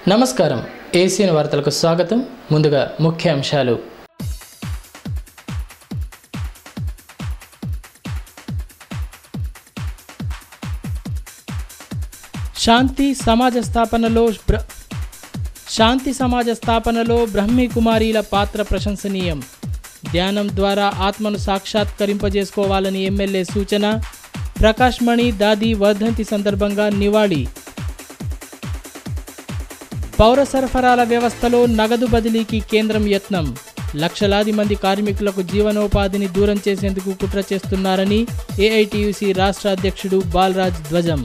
నమస్కారం ఏసియన్ వార్తలకు స్వాగతం ముందుగా ముఖ్య అంశాలు శాంతి సమాజ స్థాపనలో బ్ర శాంతి సమాజ స్థాపనలో బ్రహ్మీ కుమారీల పాత్ర ప్రశంసనీయం ధ్యానం ద్వారా ఆత్మను సాక్షాత్కరింపజేసుకోవాలని ఎమ్మెల్యే సూచన ప్రకాష్ మణి దాది వర్ధంతి సందర్భంగా నివాళి పౌర సరఫరాల వ్యవస్థలో నగదు బదిలీకి కేంద్రం యత్నం లక్షలాది మంది కార్మికులకు జీవనోపాధిని దూరం చేసేందుకు కుట్ర చేస్తున్నారని ఏఐటియుసి రాష్ట్ర అధ్యక్షుడు బాలరాజ్ ధ్వజం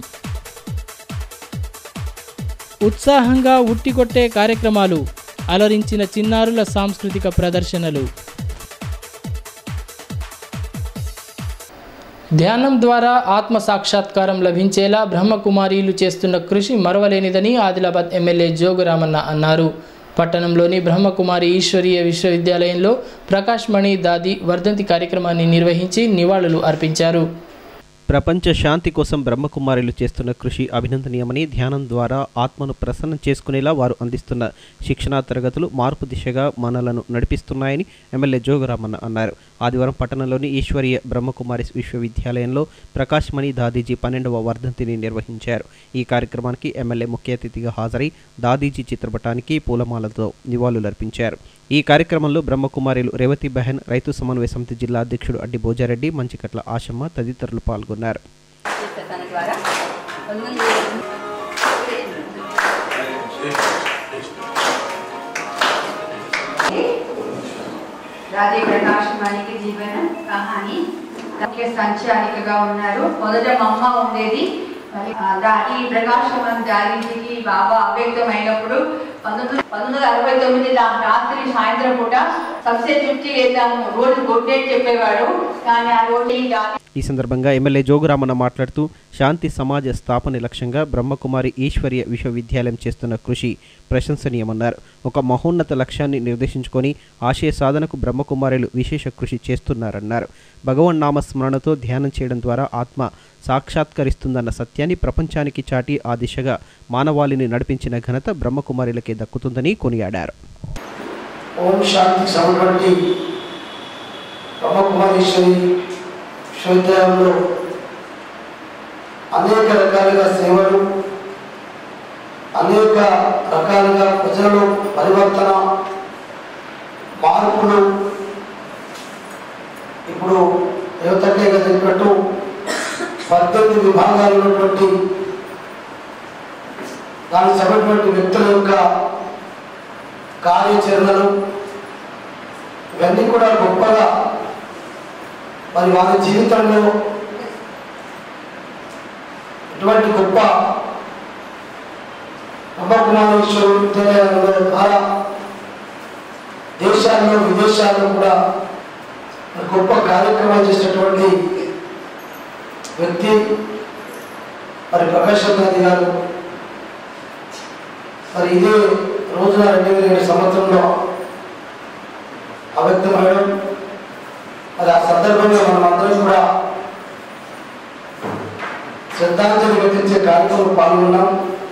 ఉత్సాహంగా ఉట్టికొట్టే కార్యక్రమాలు అలరించిన చిన్నారుల సాంస్కృతిక ప్రదర్శనలు ధ్యానం ద్వారా ఆత్మ సాక్షాత్కారం లభించేలా బ్రహ్మకుమారీలు చేస్తున్న కృషి మరవలేనిదని ఆదిలాబాద్ ఎమ్మెల్యే జోగురామన్న అన్నారు పట్టణంలోని బ్రహ్మకుమారి ఈశ్వరీయ విశ్వవిద్యాలయంలో ప్రకాష్ మణి దాది వర్ధంతి కార్యక్రమాన్ని నిర్వహించి నివాళులు అర్పించారు ప్రపంచ శాంతి కోసం బ్రహ్మకుమారులు చేస్తున్న కృషి అభినందనీయమని ధ్యానం ద్వారా ఆత్మను ప్రసన్నం చేసుకునేలా వారు అందిస్తున్న శిక్షణా తరగతులు మార్పు దిశగా మనలను నడిపిస్తున్నాయని ఎమ్మెల్యే జోగరామన్న అన్నారు ఆదివారం పట్టణంలోని ఈశ్వరీయ బ్రహ్మకుమారి విశ్వవిద్యాలయంలో ప్రకాష్ మణి దాదీజీ పన్నెండవ వర్ధంతిని నిర్వహించారు ఈ కార్యక్రమానికి ఎమ్మెల్యే ముఖ్య అతిథిగా హాజరై దాదీజీ చిత్రపటానికి పూలమాలతో నివాళులర్పించారు ఈ కార్యక్రమంలో బ్రహ్మకుమారిలు రేవతి బెహన్ రైతు సమన్వయ సమితి జిల్లా అధ్యక్షుడు అడ్డి భోజారెడ్డి మంచికట్ల ఆశమ్మ తదితరులు పాల్గొన్నారు తన ద్వారా పంతొమ్మిది రాజే ప్రకాష్ మణికి జీవన కహాని ముఖ్య సంచారికగా ఉన్నారు మొదట మా అమ్మ ఉండేది మరి ఆ దా- ఈ ప్రకాశం దారికి బాబా అవ్యక్తమైనప్పుడు పంతొమ్మిది పంతొమ్మిది వందల అరవై తొమ్మిది రా- రాత్రి సాయంత్రం పూట సబ్సే చుట్టి వేద్దాము రోజు గొడ్డే చెప్పేవాడు కానీ ఆ రోజు ఈ దా- ఈ సందర్భంగా ఎమ్మెల్యే జోగురామన్న మాట్లాడుతూ శాంతి సమాజ స్థాపన లక్ష్యంగా బ్రహ్మకుమారి ఈశ్వరీయ విశ్వవిద్యాలయం చేస్తున్న కృషి ప్రశంసనీయమన్నారు ఒక మహోన్నత లక్ష్యాన్ని నిర్దేశించుకొని ఆశయ సాధనకు బ్రహ్మకుమారులు విశేష కృషి చేస్తున్నారన్నారు భగవన్ నామ స్మరణతో ధ్యానం చేయడం ద్వారా ఆత్మ సాక్షాత్కరిస్తుందన్న సత్యాన్ని ప్రపంచానికి చాటి ఆ దిశగా మానవాళిని నడిపించిన ఘనత బ్రహ్మకుమారులకే దక్కుతుందని కొనియాడారు ఓం శాంతి సమటువంటి బ్రహ్మకుమారేశ్వరి విశ్వవిద్యాలయంలో అనేక రకాలుగా సేవలు అనేక రకాలుగా ప్రజలలో పరివర్తన మార్పులు ఇప్పుడు యువతకేగా చెప్పినట్టు పద్దెనిమిది విభాగాలు ఉన్నటువంటి దానికి సభటువంటి వ్యక్తుల యొక్క కార్యాచరణలు ఇవన్నీ కూడా గొప్పగా మరి వారి జీవితంలో ఇటువంటి గొప్ప బ్రహ్మకుమారేశ్వర విద్యాలయంలో ద్వారా దేశాల్లో విదేశాల్లో కూడా మరి గొప్ప కార్యక్రమాలు చేసినటువంటి వ్యక్తి మరి ప్రకాశ్ గాంధీ గారు మరి ఇదే రోజున రెండు వేల ఏడు సంవత్సరంలో అవ్యక్తమయ్యడం మరి ఆ సందర్భంగా మనం అందరం కూడా శ్రద్ధాంజలి ఘటించే కార్యక్రమంలో పాల్గొన్నాం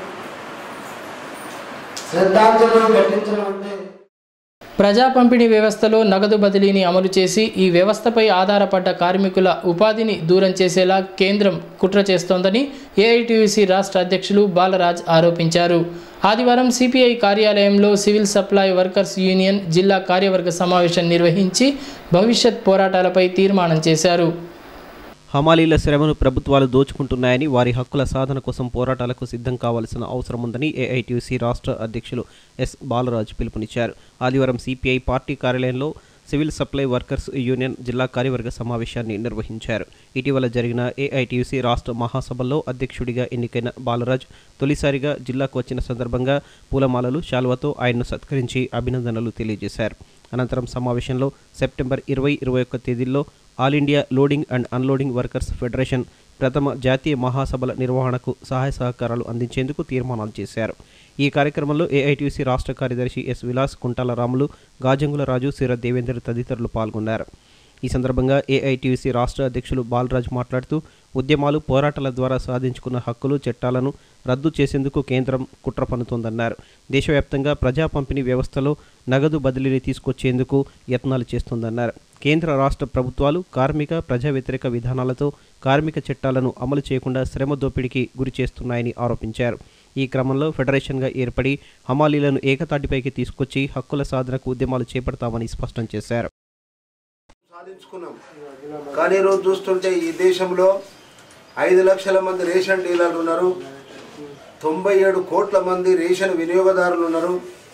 శ్రద్ధాంజలి ఘటించడం అంటే ప్రజా పంపిణీ వ్యవస్థలో నగదు బదిలీని అమలు చేసి ఈ వ్యవస్థపై ఆధారపడ్డ కార్మికుల ఉపాధిని దూరం చేసేలా కేంద్రం కుట్ర చేస్తోందని ఏఐటియుసి రాష్ట్ర అధ్యక్షులు బాలరాజ్ ఆరోపించారు ఆదివారం సిపిఐ కార్యాలయంలో సివిల్ సప్లై వర్కర్స్ యూనియన్ జిల్లా కార్యవర్గ సమావేశం నిర్వహించి భవిష్యత్ పోరాటాలపై తీర్మానం చేశారు హమాలీల శ్రమను ప్రభుత్వాలు దోచుకుంటున్నాయని వారి హక్కుల సాధన కోసం పోరాటాలకు సిద్ధం కావాల్సిన అవసరం ఉందని ఏఐటీయూసీ రాష్ట్ర అధ్యక్షులు ఎస్ బాలరాజు పిలుపునిచ్చారు ఆదివారం సిపిఐ పార్టీ కార్యాలయంలో సివిల్ సప్లై వర్కర్స్ యూనియన్ జిల్లా కార్యవర్గ సమావేశాన్ని నిర్వహించారు ఇటీవల జరిగిన ఏఐటీయూసీ రాష్ట్ర మహాసభలో అధ్యక్షుడిగా ఎన్నికైన బాలరాజ్ తొలిసారిగా జిల్లాకు వచ్చిన సందర్భంగా పూలమాలలు శాల్వతో ఆయన్ను సత్కరించి అభినందనలు తెలియజేశారు అనంతరం సమావేశంలో సెప్టెంబర్ ఇరవై ఇరవై ఒక్క తేదీల్లో all India loading and unloading workers federation ప్రథమ జాతీయ మహాసభల నిర్వహణకు సహాయ సహకారాలు అందించేందుకు తీర్మానాలు చేశారు ఈ కార్యక్రమంలో ఏఐటీసీ రాష్ట్ర కార్యదర్శి ఎస్ విలాస్ కుంటాల రాములు గాజంగుల రాజు సిర దేవేందర్ తదితరులు పాల్గొన్నారు ఈ సందర్భంగా ఏఐటీయూసీ రాష్ట్ర అధ్యక్షులు బాలరాజ్ మాట్లాడుతూ ఉద్యమాలు పోరాటాల ద్వారా సాధించుకున్న హక్కులు చట్టాలను రద్దు చేసేందుకు కేంద్రం కుట్ర పన్నుతోందన్నారు దేశవ్యాప్తంగా ప్రజా పంపిణీ వ్యవస్థలో నగదు బదిలీని తీసుకొచ్చేందుకు యత్నాలు చేస్తోందన్నారు కేంద్ర రాష్ట్ర ప్రభుత్వాలు కార్మిక ప్రజా వ్యతిరేక విధానాలతో కార్మిక చట్టాలను అమలు చేయకుండా శ్రమ దోపిడీకి గురి చేస్తున్నాయని ఆరోపించారు ఈ క్రమంలో ఫెడరేషన్గా ఏర్పడి హమాలీలను ఏకతాటిపైకి తీసుకొచ్చి హక్కుల సాధనకు ఉద్యమాలు చేపడతామని స్పష్టం చేశారు సాధించుకున్నాం కానీ ఈరోజు చూస్తుంటే ఈ దేశంలో ఐదు లక్షల మంది రేషన్ డీలర్లు ఉన్నారు తొంభై ఏడు కోట్ల మంది రేషన్ వినియోగదారులు ఉన్నారు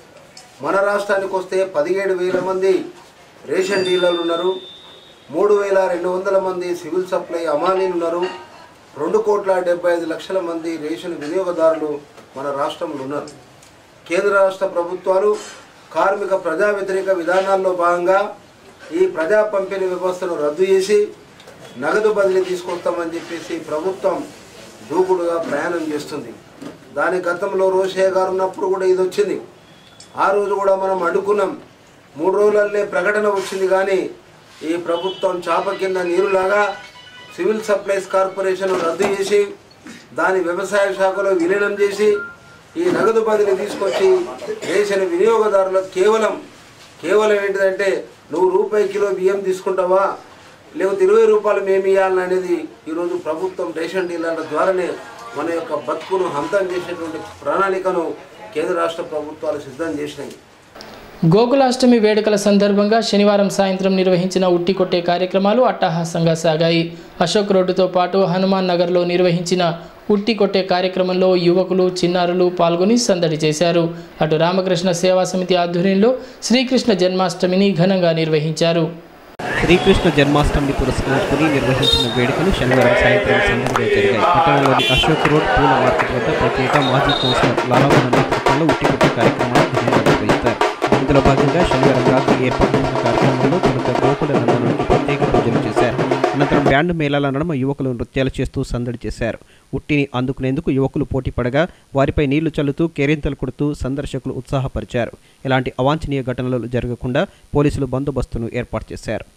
మన రాష్ట్రానికి వస్తే పదిహేడు వేల మంది రేషన్ డీలర్లు ఉన్నారు మూడు వేల రెండు వందల మంది సివిల్ సప్లై అమాలీలు ఉన్నారు రెండు కోట్ల డెబ్బై ఐదు లక్షల మంది రేషన్ వినియోగదారులు మన రాష్ట్రంలో ఉన్నారు కేంద్ర రాష్ట్ర ప్రభుత్వాలు కార్మిక ప్రజా వ్యతిరేక విధానాల్లో భాగంగా ఈ ప్రజా పంపిణీ వ్యవస్థను రద్దు చేసి నగదు బదిలీ తీసుకొస్తామని చెప్పేసి ప్రభుత్వం దూకుడుగా ప్రయాణం చేస్తుంది దాని గతంలో రోషయ్య గారు ఉన్నప్పుడు కూడా ఇది వచ్చింది ఆ రోజు కూడా మనం అడ్డుకున్నాం మూడు రోజులల్లే ప్రకటన వచ్చింది కానీ ఈ ప్రభుత్వం చాప కింద నీరులాగా సివిల్ సప్లైస్ కార్పొరేషన్ రద్దు చేసి దాని వ్యవసాయ శాఖలో విలీనం చేసి ఈ నగదు బదిలీ తీసుకొచ్చి రేషన్ వినియోగదారులకు కేవలం కేవలం ఏంటిదంటే నువ్వు రూపాయి కిలో బియ్యం తీసుకుంటావా లేకపోతే ఇరవై రూపాయలు మేము ఇవ్వాలని అనేది ఈరోజు ప్రభుత్వం రేషన్ డీలర్ల ద్వారానే మన యొక్క బతుకును హంతం చేసేటువంటి ప్రణాళికను కేంద్ర రాష్ట్ర ప్రభుత్వాలు సిద్ధం చేసినాయి గోకులాష్టమి వేడుకల సందర్భంగా శనివారం సాయంత్రం నిర్వహించిన ఉట్టి కొట్టే కార్యక్రమాలు అట్టహాసంగా సాగాయి అశోక్ రోడ్డుతో పాటు హనుమాన్ నగర్లో నిర్వహించిన ఉట్టి కొట్టే కార్యక్రమంలో యువకులు చిన్నారులు పాల్గొని సందడి చేశారు అటు రామకృష్ణ సేవా సమితి ఆధ్వర్యంలో శ్రీకృష్ణ జన్మాష్టమిని ఘనంగా నిర్వహించారు శ్రీకృష్ణ జన్మాష్టమిని పురస్కరించుకుని నిర్వహించిన వేడుకలు శనివారం సాయంత్రం సందడిగా జరిగాయి పట్టణంలోని అశోక్ రోడ్ పూల మార్కెట్ వద్ద ప్రత్యేక మాజీ కౌన్సిలర్ లాలవన నేతృత్వంలో ఉట్టికొట్టే కార్యక్రమాలు ఘనంగా నిర్వహిస్తారు ఇందులో భాగంగా శనివారం రాత్రి ఏర్పాటు చేసిన కార్యక్రమంలో తొలుత గోకుల నందనుడికి ప్రత్యేక పూజలు చేశారు అనంతరం బ్యాండ్ మేళాల నడుమ యువకులు నృత్యాలు చేస్తూ సందడి చేశారు ఉట్టిని అందుకునేందుకు యువకులు పోటీ పడగా వారిపై నీళ్లు చల్లుతూ కేరింతలు కొడుతూ సందర్శకులు ఉత్సాహపరిచారు ఎలాంటి అవాంఛనీయ ఘటనలు జరగకుండా పోలీసులు బందోబస్తును ఏర్పాటు చేశారు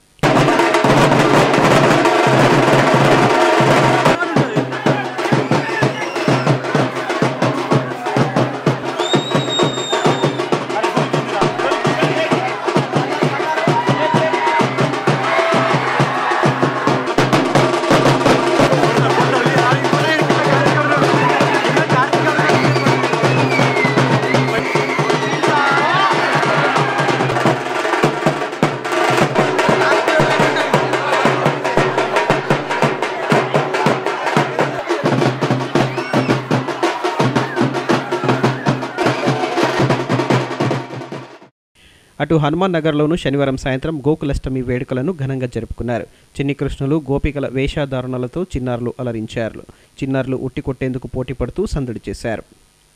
అటు హనుమాన్ నగర్లోనూ శనివారం సాయంత్రం గోకులష్టమి వేడుకలను ఘనంగా జరుపుకున్నారు చిన్ని కృష్ణులు గోపికల వేషధారణలతో చిన్నారులు అలరించారు చిన్నారులు ఉట్టి కొట్టేందుకు పోటీ పడుతూ సందడి చేశారు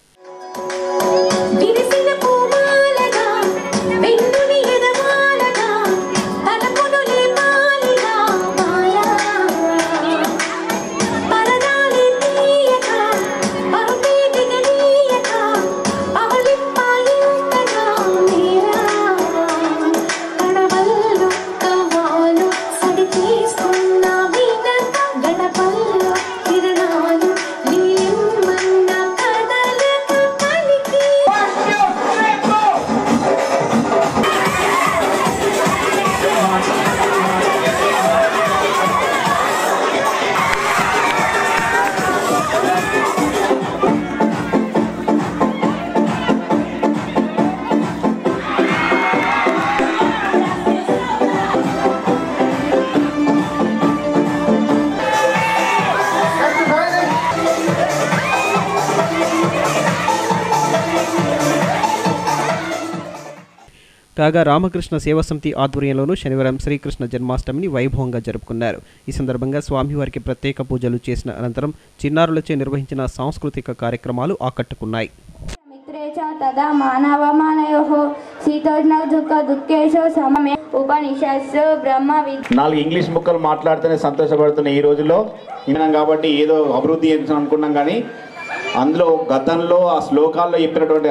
విరిసిన పూమాలగా వెన్నుని ఎదమాలగా తలపును లేపాలిగా మాయా పరదాలి తీయక పరుపేటిక నీయక పవలింపాయింతగా మీరా కడవల్లో కవ్వాలు సడి తీసుకున్న వీణక గడపల్లో కిరణాలు నీలిమ్మన్న కదలక కలికి కాగా రామకృష్ణ సేవా సమితి ఆధ్వర్యంలోనూ శనివారం శ్రీకృష్ణ జన్మాష్టమిని వైభవంగా జరుపుకున్నారు ఈ సందర్భంగా స్వామివారికి ప్రత్యేక పూజలు చేసిన అనంతరం చిన్నారులచే నిర్వహించిన సాంస్కృతిక కార్యక్రమాలు ఆకట్టుకున్నాయి मित्रे च तदा मानवमानयोः शीतोष्णदुःखदुःखेषु सममे उपनिषत्सु ब्रह्मविद् నాలుగు ఇంగ్లీష్ ముక్కలు మాట్లాడితేనే సంతోషపడుతున్న ఈ రోజుల్లో విన్నాం కాబట్టి ఏదో అభివృద్ధి చేస్తాం అనుకున్నాం కానీ అందులో గతంలో ఆ శ్లోకాల్లో చెప్పినటువంటి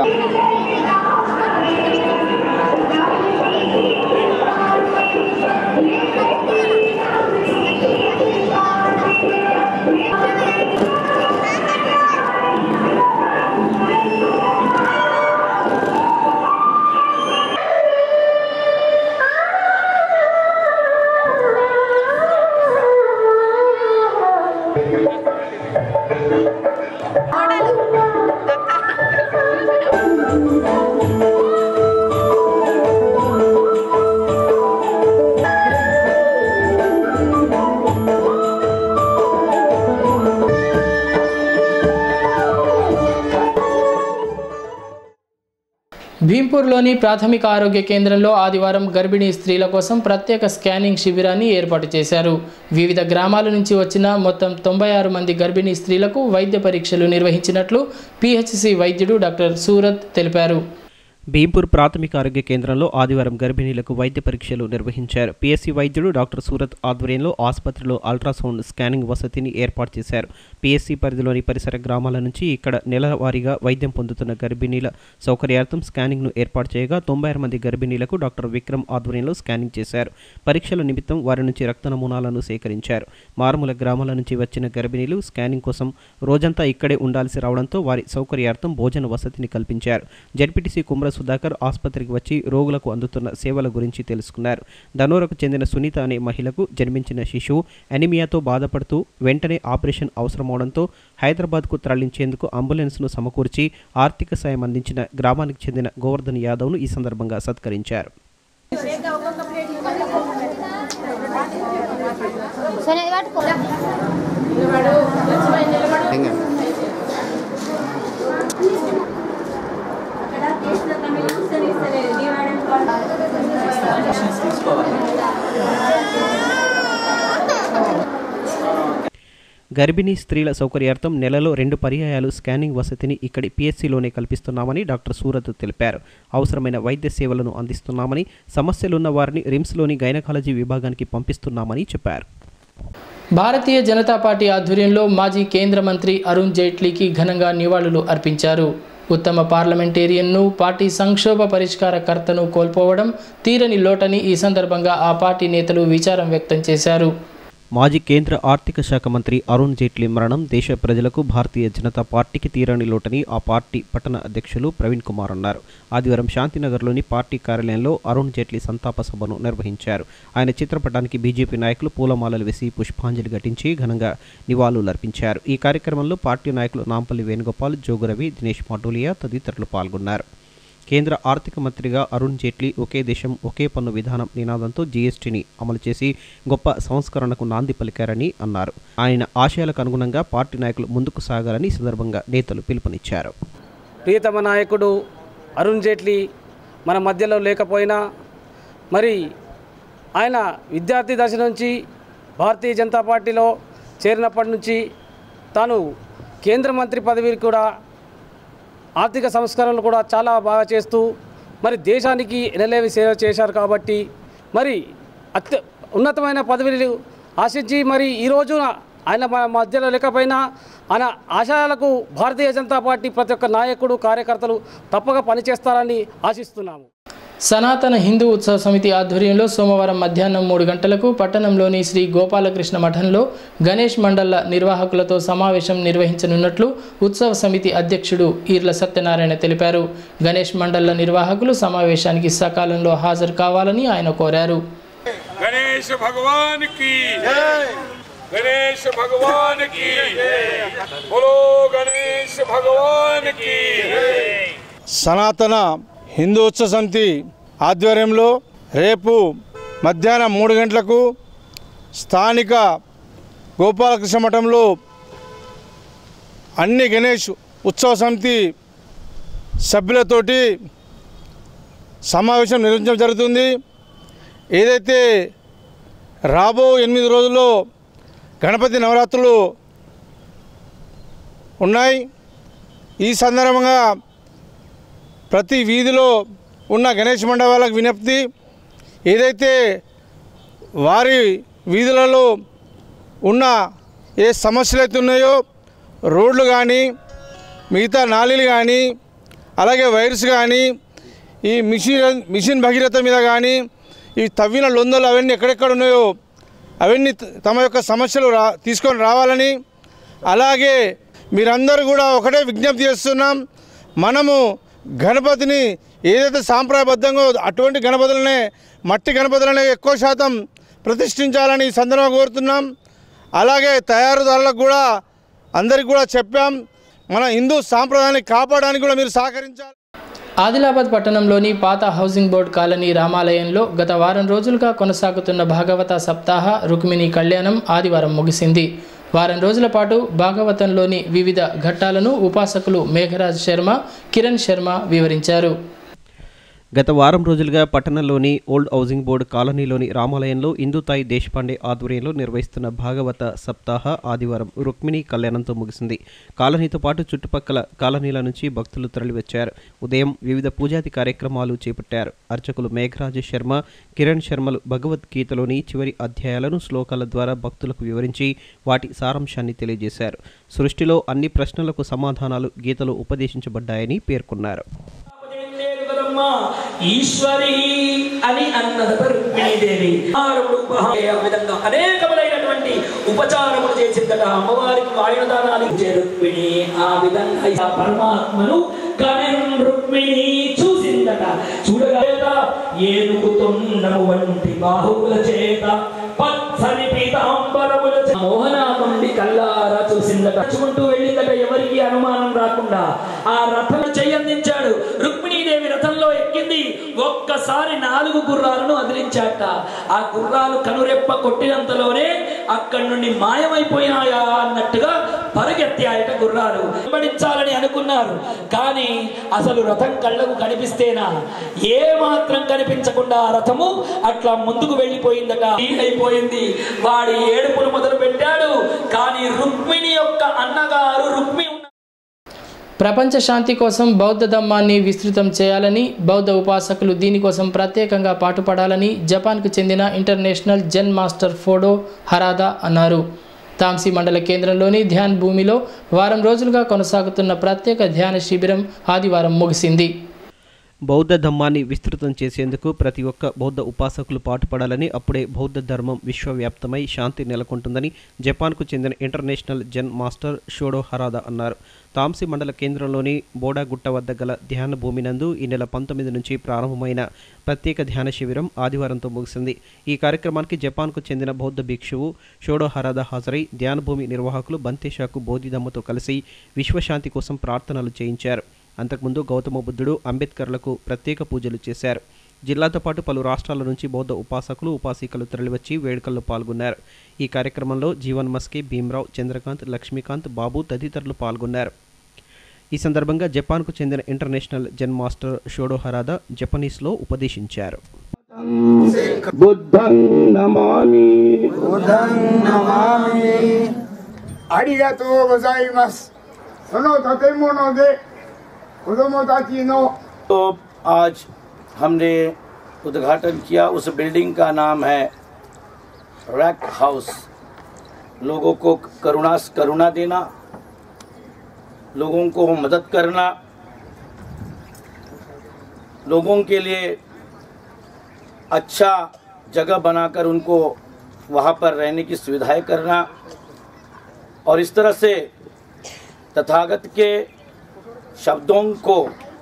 భీంపూర్లోని ప్రాథమిక ఆరోగ్య కేంద్రంలో ఆదివారం గర్భిణీ స్త్రీల కోసం ప్రత్యేక స్కానింగ్ శిబిరాన్ని ఏర్పాటు చేశారు వివిధ గ్రామాల నుంచి వచ్చిన మొత్తం తొంభై ఆరు మంది గర్భిణీ స్త్రీలకు వైద్య పరీక్షలు నిర్వహించినట్లు పిహెచ్సి వైద్యుడు డాక్టర్ సూరత్ తెలిపారు భీంపూర్ ప్రాథమిక ఆరోగ్య కేంద్రంలో ఆదివారం గర్భిణీలకు వైద్య పరీక్షలు నిర్వహించారు పిఎస్సి వైద్యుడు డాక్టర్ సూరత్ ఆధ్వర్యంలో ఆసుపత్రిలో అల్ట్రాసౌండ్ స్కానింగ్ వసతిని ఏర్పాటు చేశారు పిఎస్సి పరిధిలోని పరిసర గ్రామాల నుంచి ఇక్కడ నెలవారీగా వైద్యం పొందుతున్న గర్భిణీల సౌకర్యార్థం స్కానింగ్ను ఏర్పాటు చేయగా తొంభై ఆరు మంది గర్భిణీలకు డాక్టర్ విక్రమ్ ఆధ్వర్యంలో స్కానింగ్ చేశారు పరీక్షల నిమిత్తం వారి నుంచి రక్త నమూనాలను సేకరించారు మారుమూల గ్రామాల నుంచి వచ్చిన గర్భిణీలు స్కానింగ్ కోసం రోజంతా ఇక్కడే ఉండాల్సి రావడంతో వారి సౌకర్యార్థం భోజన వసతిని కల్పించారు జడ్పీటీసీ కుమ్ర సుధాకర్ ఆసుపత్రికి వచ్చి రోగులకు అందుతున్న సేవల గురించి తెలుసుకున్నారు ధనోరకు చెందిన సునీత అనే మహిళకు జన్మించిన శిశువు ఎనిమియాతో బాధపడుతూ వెంటనే ఆపరేషన్ అవసరమవడంతో హైదరాబాద్కు తరలించేందుకు అంబులెన్స్ను సమకూర్చి ఆర్థిక సాయం అందించిన గ్రామానికి చెందిన గోవర్ధన్ యాదవ్ను ఈ సందర్భంగా సత్కరించారు గర్భిణీ స్త్రీల సౌకర్యార్థం నెలలో రెండు పర్యాయాలు స్కానింగ్ వసతిని ఇక్కడి పిఎస్సిలోనే కల్పిస్తున్నామని డాక్టర్ సూరత్ తెలిపారు అవసరమైన వైద్య సేవలను అందిస్తున్నామని సమస్యలున్న వారిని రిమ్స్లోని గైనకాలజీ విభాగానికి పంపిస్తున్నామని చెప్పారు భారతీయ జనతా పార్టీ ఆధ్వర్యంలో మాజీ కేంద్ర మంత్రి అరుణ్ జైట్లీకి ఘనంగా నివాళులు అర్పించారు ఉత్తమ పార్లమెంటేరియన్ను పార్టీ సంక్షోభ పరిష్కారకర్తను కోల్పోవడం తీరని లోటని ఈ సందర్భంగా ఆ పార్టీ నేతలు విచారం వ్యక్తం చేశారు మాజీ కేంద్ర ఆర్థిక శాఖ మంత్రి అరుణ్ జైట్లీ మరణం దేశ ప్రజలకు భారతీయ జనతా పార్టీకి తీరని లోటని ఆ పార్టీ పట్టణ అధ్యక్షులు ప్రవీణ్ కుమార్ అన్నారు ఆదివారం శాంతినగర్లోని పార్టీ కార్యాలయంలో అరుణ్ జైట్లీ సంతాప సభను నిర్వహించారు ఆయన చిత్రపటానికి బీజేపీ నాయకులు పూలమాలలు వేసి పుష్పాంజలి ఘటించి ఘనంగా నివాళులర్పించారు ఈ కార్యక్రమంలో పార్టీ నాయకులు నాంపల్లి వేణుగోపాల్ జోగురవి దినేష్ మాటూలియా తదితరులు పాల్గొన్నారు కేంద్ర ఆర్థిక మంత్రిగా అరుణ్ జైట్లీ ఒకే దేశం ఒకే పన్ను విధానం నినాదంతో జీఎస్టీని అమలు చేసి గొప్ప సంస్కరణకు నాంది పలికారని అన్నారు ఆయన ఆశయాలకు అనుగుణంగా పార్టీ నాయకులు ముందుకు సాగాలని ఈ సందర్భంగా నేతలు పిలుపునిచ్చారు ప్రియతమ నాయకుడు అరుణ్ జైట్లీ మన మధ్యలో లేకపోయినా మరి ఆయన విద్యార్థి దశ నుంచి భారతీయ జనతా పార్టీలో చేరినప్పటి నుంచి తాను కేంద్ర మంత్రి పదవికి కూడా ఆర్థిక సంస్కరణలు కూడా చాలా బాగా చేస్తూ మరి దేశానికి ఎనలేవి సేవ చేశారు కాబట్టి మరి అత్య ఉన్నతమైన పదవిలు ఆశించి మరి ఈ రోజున ఆయన మన మధ్యలో లేకపోయినా ఆయన ఆశయాలకు భారతీయ జనతా పార్టీ ప్రతి ఒక్క నాయకుడు కార్యకర్తలు తప్పక పనిచేస్తారని ఆశిస్తున్నాము సనాతన హిందూ ఉత్సవ సమితి ఆధ్వర్యంలో సోమవారం మధ్యాహ్నం మూడు గంటలకు పట్టణంలోని శ్రీ గోపాలకృష్ణ మఠంలో గణేష్ మండళ్ల నిర్వాహకులతో సమావేశం నిర్వహించనున్నట్లు ఉత్సవ సమితి అధ్యక్షుడు ఈర్ల సత్యనారాయణ తెలిపారు గణేష్ మండళ్ల నిర్వాహకులు సమావేశానికి సకాలంలో హాజరు కావాలని ఆయన కోరారు गणेश भगवान की गणेश भगवान की बोलो गणेश भगवान की సనాతన హిందూ ఉత్సవ సమితి ఆధ్వర్యంలో రేపు మధ్యాహ్నం మూడు గంటలకు స్థానిక గోపాలకృష్ణ మఠంలో అన్ని గణేష్ ఉత్సవ సమితి సభ్యులతోటి సమావేశం నిర్వహించడం జరుగుతుంది ఏదైతే రాబో ఎనిమిది రోజుల్లో గణపతి నవరాత్రులు ఉన్నాయి ఈ సందర్భంగా ప్రతి వీధిలో ఉన్న గణేష్ మండపాలకు విజ్ఞప్తి ఏదైతే వారి వీధులలో ఉన్న ఏ సమస్యలు అయితే ఉన్నాయో రోడ్లు కానీ మిగతా నాళీలు కానీ అలాగే వైర్స్ కానీ ఈ మిషన్ మిషన్ భగీరథ మీద కానీ ఈ తవ్విన లొందలు అవన్నీ ఎక్కడెక్కడ ఉన్నాయో అవన్నీ త- తమ యొక్క సమస్యలు రా తీసుకొని రావాలని అలాగే మీరందరూ కూడా ఒకటే విజ్ఞప్తి చేస్తున్నాం మనము గణపతిని ఏదైతే సాంప్రదాయబద్ధంగా అటువంటి గణపతులనే మట్టి గణపతులనే ఎక్కువ శాతం ప్రతిష్ఠించాలని ఈ సందర్భంగా కోరుతున్నాం అలాగే తయారుదారులకు కూడా అందరికి కూడా చెప్పాం మన హిందూ సాంప్రదాయాన్ని కాపాడడానికి కూడా మీరు సహకరించాలి ఆదిలాబాద్ పట్టణంలోని పాత హౌసింగ్ బోర్డ్ కాలనీ రామాలయంలో గత వారం రోజులుగా కొనసాగుతున్న భాగవత సప్తాహ రుక్మిణి కళ్యాణం ఆదివారం ముగిసింది వారం రోజుల పాటు భాగవతంలోని వివిధ ఘట్టాలను ఉపాసకులు మేఘరాజ్ శర్మ కిరణ్ శర్మ వివరించారు గత వారం రోజులుగా పట్టణంలోని ఓల్డ్ హౌసింగ్ బోర్డు కాలనీలోని రామాలయంలో ఇందుతాయి దేశపాండే ఆధ్వర్యంలో నిర్వహిస్తున్న భాగవత సప్తాహ ఆదివారం రుక్మిణి కళ్యాణంతో ముగిసింది కాలనీతో పాటు చుట్టుపక్కల కాలనీల నుంచి భక్తులు తరలివచ్చారు ఉదయం వివిధ పూజాది కార్యక్రమాలు చేపట్టారు అర్చకులు మేఘరాజ శర్మ కిరణ్ శర్మలు భగవద్గీతలోని చివరి అధ్యాయాలను శ్లోకాల ద్వారా భక్తులకు వివరించి వాటి సారాంశాన్ని తెలియజేశారు సృష్టిలో అన్ని ప్రశ్నలకు సమాధానాలు గీతలో ఉపదేశించబడ్డాయని పేర్కొన్నారు కదమ్మా ఈశ్వరి అని అన్నదట రుక్మిణీదేవి ఆహారములు ఉపహార ఆ విధంగా అనేకములైనటువంటి ఉపచారములు చేసిందట అమ్మవారికి వాయుదానాలు ఇచ్చే రుక్మిణి ఆ విధంగా ఆ పరమాత్మను కనెన్ రుక్మిణి చూసిందట చూడగా ఏనుగు తొండము వంటి బాహువుల చేత పచ్చని పీతాంబరముల చేత మోహనాథుని కల్లారా చూసిందట నడుచుకుంటూ వెళ్ళిందట ఎవరికి అనుమానం రాకుండా ఆ రథం చెయ్యందించాడు రుక్మిణీదేవి రథంలో ఎక్కింది ఒక్కసారి నాలుగు గుర్రాలను అదిలించాట ఆ గుర్రాలు కనురెప్ప కొట్టినంతలోనే అక్కడి నుండి మాయమైపోయినాయా అన్నట్టుగా పరిగెత్తాయట గుర్రాలు వెంబడించాలని అనుకున్నారు కానీ అసలు రథం కళ్ళకు కనిపిస్తేనా ఏ మాత్రం కనిపించకుండా ఆ రథము అట్లా ముందుకు వెళ్ళిపోయిందట అయిపోయింది వాడి ఏడుపులు మొదలు పెట్టాడు కానీ రుక్మిణి యొక్క అన్నగారు రుక్మి ఉన్న ప్రపంచ శాంతి కోసం బౌద్ధ ధమ్మాన్ని విస్తృతం చేయాలని బౌద్ధ ఉపాసకులు దీనికోసం ప్రత్యేకంగా పాటుపడాలని జపాన్కు చెందిన international Zen master Fodo Harada అన్నారు తాంసీ మండల కేంద్రంలోని ధ్యాన్ భూమిలో వారం రోజులుగా కొనసాగుతున్న ప్రత్యేక ధ్యాన శిబిరం ఆదివారం ముగిసింది బౌద్ధ ధమ్మాన్ని విస్తృతం చేసేందుకు ప్రతి ఒక్క బౌద్ధ ఉపాసకులు పాటుపడాలని అప్పుడే బౌద్ధ ధర్మం విశ్వవ్యాప్తమై శాంతి నెలకొంటుందని జపాన్కు చెందిన ఇంటర్నేషనల్ జెన్ మాస్టర్ షోడో హరాదా అన్నారు తాంసి మండల కేంద్రంలోని బోడాగుట్ట వద్ద గల ధ్యాన భూమి నందు ఈ నెల పంతొమ్మిది నుంచి ప్రారంభమైన ప్రత్యేక ధ్యాన శిబిరం ఆదివారంతో ముగిసింది ఈ కార్యక్రమానికి జపాన్కు చెందిన బౌద్ధ భిక్షువు షోడో హరాదా హాజరై ధ్యాన భూమి నిర్వాహకులు బంతేషాకు బోధిదమ్మతో కలిసి విశ్వశాంతి కోసం ప్రార్థనలు చేయించారు అంతకుముందు గౌతమ బుద్ధుడు అంబేద్కర్లకు ప్రత్యేక పూజలు చేశారు జిల్లాతో పాటు పలు రాష్ట్రాల నుంచి బౌద్ధ ఉపాసకులు ఉపాసికలు తరలివచ్చి వేడుకల్లో పాల్గొన్నారు ఈ కార్యక్రమంలో జీవన్ మస్కే భీమరావు చంద్రకాంత్ లక్ష్మీకాంత్ బాబు తదితరులు పాల్గొన్నారు ఈ సందర్భంగా జపాన్కు చెందిన ఇంటర్నేషనల్ జెన్ మాస్టర్ షోడో హరాదా జపనీస్లో ఉపదేశించారు బుద్ధం నమామి బుద్ధం నమామి ありがとうございます。その建物で子供たちの तो आज हमने उद्घाटन किया उस बिल्डिंग का नाम है रैक हाउस लोगों को करुणा करुणा देना लोगों को मदद करना लोगों के लिए अच्छा जगह बनाकर उनको वहाँ पर रहने की सुविधाएं करना और इस तरह से तथागत के शब्दों को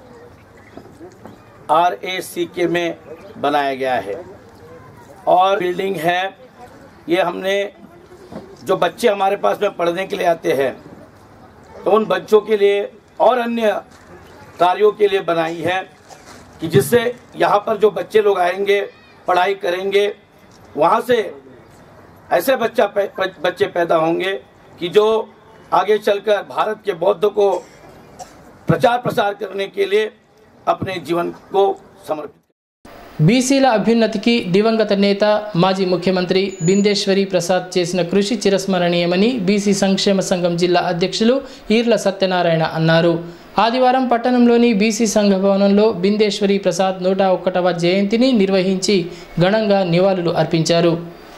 आर ए सी के में बनाया गया है और बिल्डिंग है ये हमने जो बच्चे हमारे पास में पढ़ने के लिए आते हैं तो उन बच्चों के लिए और अन्य कार्यों के लिए बनाई है कि जिससे यहाँ पर जो बच्चे लोग आएंगे पढ़ाई करेंगे वहाँ से ऐसे बच्चा पै, बच्चे पैदा होंगे कि जो आगे चलकर भारत के बौद्ध को प्रचार प्रसार करने के लिए अपने जीवन को समर्पित బీసీల అభ్యున్నతికి దివంగత నేత మాజీ ముఖ్యమంత్రి బిందేశ్వరి ప్రసాద్ చేసిన కృషి చిరస్మరణీయమని బీసీ సంక్షేమ సంఘం జిల్లా అధ్యక్షులు ఈర్ల సత్యనారాయణ అన్నారు ఆదివారం పట్టణంలోని బీసీ సంఘ భవనంలో బిందేశ్వరి ప్రసాద్ నూట ఒక్కటవ జయంతిని నిర్వహించి ఘనంగా నివాళులు అర్పించారు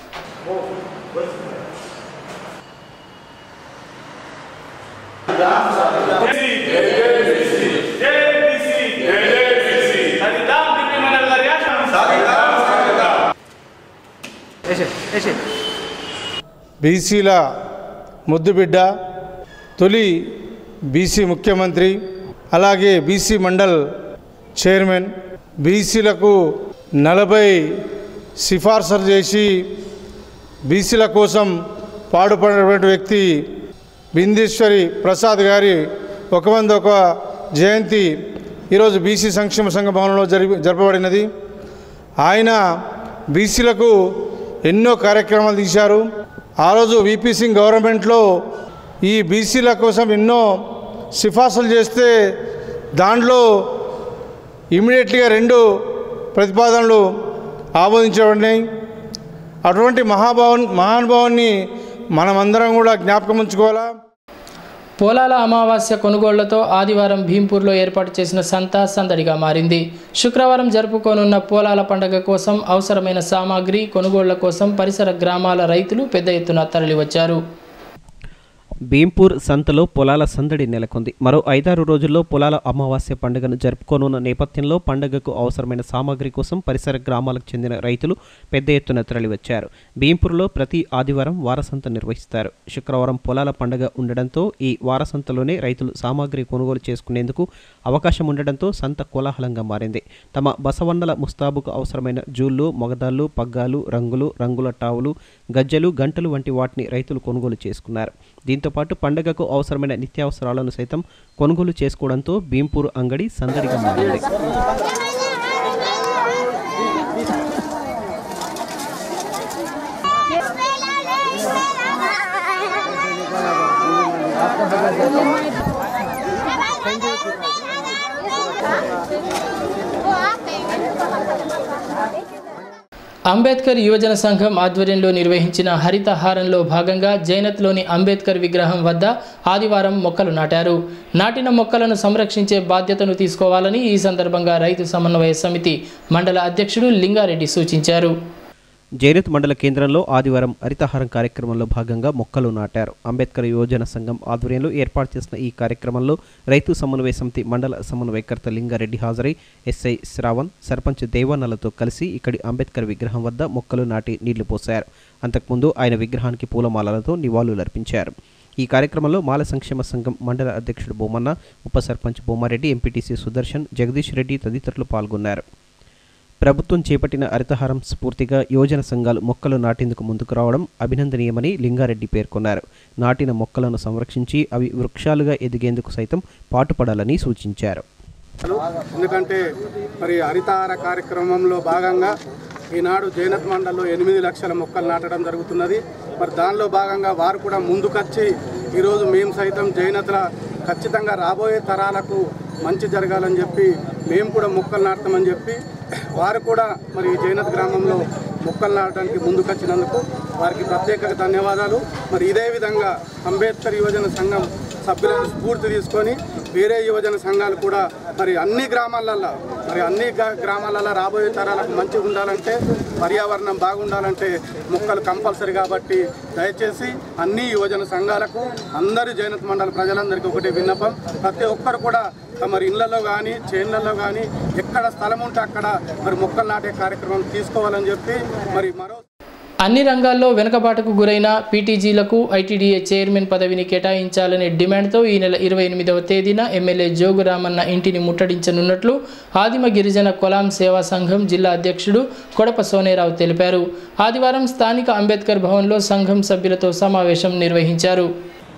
బీసీల ముద్దుబిడ్డ తొలి బీసీ ముఖ్యమంత్రి అలాగే బీసీ మండల్ చైర్మన్ బీసీలకు నలభై సిఫార్సులు చేసి బీసీల కోసం పాడుపడినటువంటి వ్యక్తి బిందేశ్వరి ప్రసాద్ గారి ఒక మంది ఒక జయంతి ఈరోజు బీసీ సంక్షేమ సంఘ భవనంలో జరిపి జరపబడినది ఆయన బీసీలకు ఎన్నో కార్యక్రమాలు తీశారు ఆ రోజు విపి సింగ్ గవర్నమెంట్లో ఈ బీసీల కోసం ఎన్నో సిఫార్సులు చేస్తే దాంట్లో ఇమీడియట్గా రెండు ప్రతిపాదనలు ఆమోదించబడినాయి అటువంటి మహాభావన్ మహానుభావాన్ని మనమందరం కూడా జ్ఞాపకం ఉంచుకోవాలా పోలాల అమావాస్య కొనుగోళ్లతో ఆదివారం భీంపూర్లో ఏర్పాటు చేసిన సంత సందడిగా మారింది శుక్రవారం జరుపుకోనున్న పోలాల పండుగ కోసం అవసరమైన సామాగ్రి కొనుగోళ్ల కోసం పరిసర గ్రామాల రైతులు పెద్ద ఎత్తున తరలివచ్చారు భీంపూర్ సంతలో పొలాల సందడి నెలకొంది మరో ఐదారు రోజుల్లో పొలాల అమావాస్య పండుగను జరుపుకోనున్న నేపథ్యంలో పండుగకు అవసరమైన సామాగ్రి కోసం పరిసర గ్రామాలకు చెందిన రైతులు పెద్ద ఎత్తున తరలివచ్చారు భీంపూర్లో ప్రతి ఆదివారం వారసంత నిర్వహిస్తారు శుక్రవారం పొలాల పండుగ ఉండడంతో ఈ వారసంతలోనే రైతులు సామాగ్రి కొనుగోలు చేసుకునేందుకు అవకాశం ఉండడంతో సంత కోలాహలంగా మారింది తమ బసవన్నల ముస్తాబుకు అవసరమైన జూళ్ళు మొగదాళ్ళు పగ్గాలు రంగులు రంగుల టావులు గజ్జెలు గంటలు వంటి వాటిని రైతులు కొనుగోలు చేసుకున్నారు దీంతో పాటు పండగకు అవసరమైన నిత్యావసరాలను సైతం కొనుగోలు చేసుకోవడంతో భీంపూర్ అంగడి సందడిగా మారింది అంబేద్కర్ యువజన సంఘం ఆధ్వర్యంలో నిర్వహించిన హరితహారంలో భాగంగా జైనత్లోని అంబేద్కర్ విగ్రహం వద్ద ఆదివారం మొక్కలు నాటారు నాటిన మొక్కలను సంరక్షించే బాధ్యతను తీసుకోవాలని ఈ సందర్భంగా రైతు సమన్వయ సమితి మండల అధ్యక్షుడు లింగారెడ్డి సూచించారు జైనత్ మండల కేంద్రంలో ఆదివారం హరితహారం కార్యక్రమంలో భాగంగా మొక్కలు నాటారు అంబేద్కర్ యువజన సంఘం ఆధ్వర్యంలో ఏర్పాటు చేసిన ఈ కార్యక్రమంలో రైతు సమన్వయ సమితి మండల సమన్వయకర్త లింగారెడ్డి హాజరై ఎస్ఐ శ్రావణ్ సర్పంచ్ దేవానలతో కలిసి ఇక్కడి అంబేద్కర్ విగ్రహం వద్ద మొక్కలు నాటి నీళ్లు పోశారు అంతకుముందు ఆయన విగ్రహానికి పూలమాలలతో నివాళులర్పించారు ఈ కార్యక్రమంలో మాల సంక్షేమ సంఘం మండల అధ్యక్షుడు బొమ్మన్న ఉప సర్పంచ్ బొమ్మారెడ్డి ఎంపీటీసీ సుదర్శన్ జగదీష్ రెడ్డి తదితరులు పాల్గొన్నారు ప్రభుత్వం చేపట్టిన హరితహారం స్ఫూర్తిగా యోజన సంఘాలు మొక్కలు నాటేందుకు ముందుకు రావడం అభినందనీయమని లింగారెడ్డి పేర్కొన్నారు నాటిన మొక్కలను సంరక్షించి అవి వృక్షాలుగా ఎదిగేందుకు సైతం పాటుపడాలని సూచించారు ఎందుకంటే మరి హరితహార కార్యక్రమంలో భాగంగా ఈనాడు జైనత్ మండల్లో ఎనిమిది లక్షల మొక్కలు నాటడం జరుగుతున్నది మరి దానిలో భాగంగా వారు కూడా ముందుకొచ్చి ఈరోజు మేము సైతం జైనత్ల ఖచ్చితంగా రాబోయే తరాలకు మంచి జరగాలని చెప్పి మేము కూడా మొక్కలు నాటుతామని చెప్పి వారు కూడా మరి ఈ జైనత్ గ్రామంలో మొక్కలు నాటడానికి ముందుకొచ్చినందుకు వారికి ప్రత్యేక ధన్యవాదాలు మరి ఇదే విధంగా అంబేద్కర్ యువజన సంఘం సభ్యులను స్ఫూర్తి తీసుకొని వేరే యువజన సంఘాలు కూడా మరి అన్ని గ్రామాలల్లో మరి అన్ని గ్రా- గ్రామాలలో రాబోయే తరాలకు మంచిగా ఉండాలంటే పర్యావరణం బాగుండాలంటే మొక్కలు కంపల్సరీ కాబట్టి దయచేసి అన్ని యువజన సంఘాలకు అందరి జైనత్ మండల ప్రజలందరికీ ఒకటి విన్నపం ప్రతి ఒక్కరు కూడా మరి ఇళ్లలో కానీ చేన్లలో కానీ ఎక్కడ స్థలం ఉంటే అక్కడ మరి మొక్కలు నాటే కార్యక్రమం తీసుకోవాలని చెప్పి మరి మరో అన్ని రంగాల్లో వెనుకబాటుకు గురైన పీటీజీలకు ఐటీడీఏ చైర్మన్ పదవిని కేటాయించాలనే డిమాండ్తో ఈ నెల ఇరవై ఎనిమిదవ తేదీన ఎమ్మెల్యే జోగురామన్న ఇంటిని ముట్టడించనున్నట్లు ఆదిమ గిరిజన కొలాం సేవా సంఘం జిల్లా అధ్యక్షుడు కొడప సోనేరావు తెలిపారు ఆదివారం స్థానిక అంబేద్కర్ భవన్లో సంఘం సభ్యులతో సమావేశం నిర్వహించారు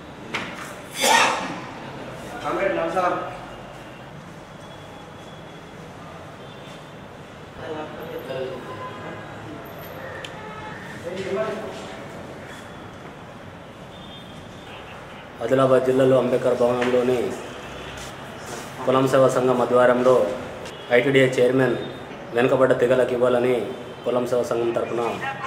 ఆదిలాబాద్ జిల్లాలో అంబేద్కర్ భవనంలోని కులం సేవా సంఘం ఆధ్వర్యంలో ఐటీడీఏ చైర్మన్ వెనుకబడ్డ తెగలకు ఇవ్వాలని కులం సేవా సంఘం తరఫున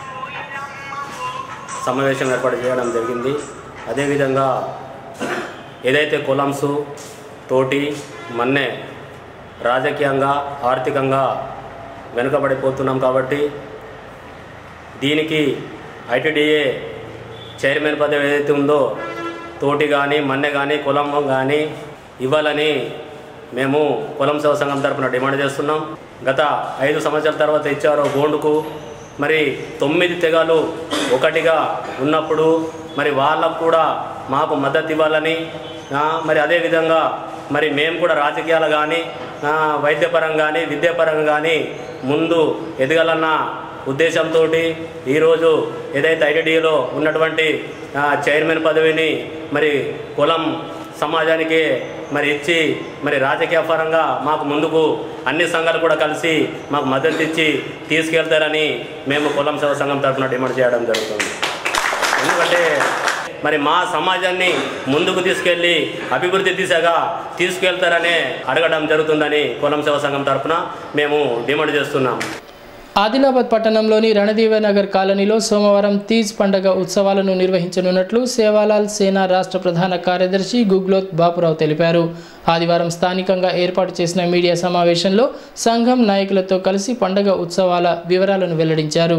సమావేశం ఏర్పాటు చేయడం జరిగింది అదేవిధంగా ఏదైతే కులంసు తోటి మన్నే రాజకీయంగా ఆర్థికంగా వెనుకబడిపోతున్నాం కాబట్టి దీనికి ఐటీడీఏ చైర్మన్ పదవి ఏదైతే ఉందో తోటి కానీ మన్నె కానీ కులం కానీ ఇవ్వాలని మేము కులం సేవ సంఘం తరపున డిమాండ్ చేస్తున్నాం గత ఐదు సంవత్సరాల తర్వాత ఇచ్చారో బోండుకు మరి తొమ్మిది తెగలు ఒకటిగా ఉన్నప్పుడు మరి వాళ్ళకు కూడా మాకు మద్దతు ఇవ్వాలని ఆ, మరి అదేవిధంగా మరి మేము కూడా రాజకీయాలు కానీ వైద్యపరంగా కానీ విద్యాపరంగా కానీ ముందు ఎదగాలన్న ఉద్దేశంతో ఈరోజు ఏదైతే ఐటీడీలో ఉన్నటువంటి ఆ, చైర్మన్ పదవిని మరి కులం సమాజానికి మరి ఇచ్చి మరి రాజకీయ పరంగా మాకు ముందుకు అన్ని సంఘాలు కూడా కలిసి మాకు మద్దతు ఇచ్చి తీసుకెళ్తారని మేము కులం సేవ సంఘం తరఫున డిమాండ్ చేయడం జరుగుతుంది ఎందుకంటే మరి మా సమాజాన్ని ముందుకు తీసుకెళ్ళి అభివృద్ధి దిశగా తీసుకెళ్తారనే అడగడం జరుగుతుందని కులం సేవ సంఘం తరఫున మేము డిమాండ్ చేస్తున్నాం ఆదిలాబాద్ పట్టణంలోని రణదీవ నగర్ కాలనీలో సోమవారం తీజ్ పండగ ఉత్సవాలను నిర్వహించనున్నట్లు సేవాలాల్ సేనా రాష్ట్ర ప్రధాన కార్యదర్శి గుగ్లోత్ బాపురావు తెలిపారు ఆదివారం స్థానికంగా ఏర్పాటు చేసిన మీడియా సమావేశంలో సంఘం నాయకులతో కలిసి పండగ ఉత్సవాల వివరాలను వెల్లడించారు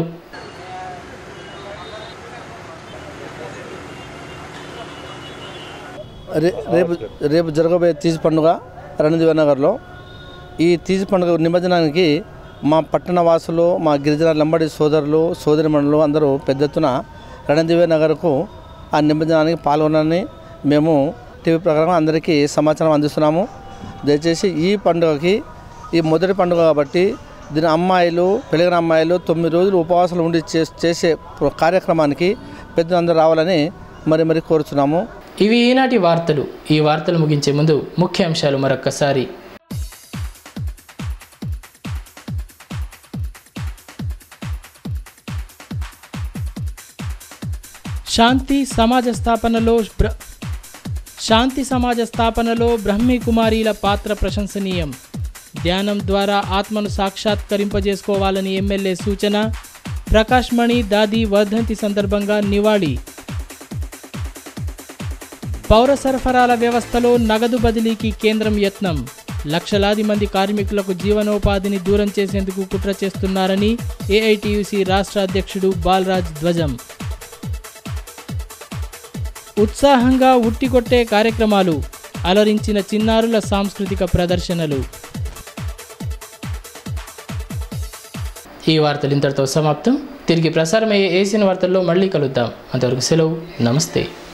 రే రేపు రేపు జరగబోయే తీజ్ పండుగ రణదీవ నగర్లో ఈ తీజ్ పండుగ నిమజ్జనానికి మా పట్టణ వాసులు మా గిరిజన లంబడి సోదరులు సోదరిమణులు అందరూ పెద్ద ఎత్తున రణదీవ నగర్కు ఆ నిమజ్జనానికి పాల్గొనాలని మేము టీవీ ప్రకారం అందరికీ సమాచారం అందిస్తున్నాము దయచేసి ఈ పండుగకి ఈ మొదటి పండుగ కాబట్టి దీని అమ్మాయిలు పెళ్ళిన అమ్మాయిలు తొమ్మిది రోజులు ఉపవాసాలు ఉండి చే- చేసే కార్యక్రమానికి పెద్దలందరూ రావాలని మరి మరి కోరుచున్నాము ఇవి ఈనాటి వార్తలు ఈ వార్తలు ముగించే ముందు ముఖ్యాంశాలు మరొక్కసారి శాంతి సమాజ స్థాపనలో బ్ర- శాంతి సమాజ స్థాపనలో బ్రహ్మీ కుమారీల పాత్ర ప్రశంసనీయం ధ్యానం ద్వారా ఆత్మను సాక్షాత్కరింపజేసుకోవాలని ఎమ్మెల్యే సూచన ప్రకాష్ మణి దాది వర్ధంతి సందర్భంగా నివాళి పౌర సరఫరాల వ్యవస్థలో నగదు బదిలీకి కేంద్రం యత్నం లక్షలాది మంది కార్మికులకు జీవనోపాధిని దూరం చేసేందుకు కుట్ర చేస్తున్నారని ఏఐటియుసి రాష్ట్ర అధ్యక్షుడు బాలరాజ్ ధ్వజం ఉత్సాహంగా ఉట్టికొట్టే కార్యక్రమాలు అలరించిన చిన్నారుల సాంస్కృతిక ప్రదర్శనలు ఈ వార్తలు ఇంతటితో సమాప్తం తిరిగి ప్రసారమయ్యే ఏసిన వార్తల్లో మళ్ళీ కలుద్దాం అంతవరకు సెలవు నమస్తే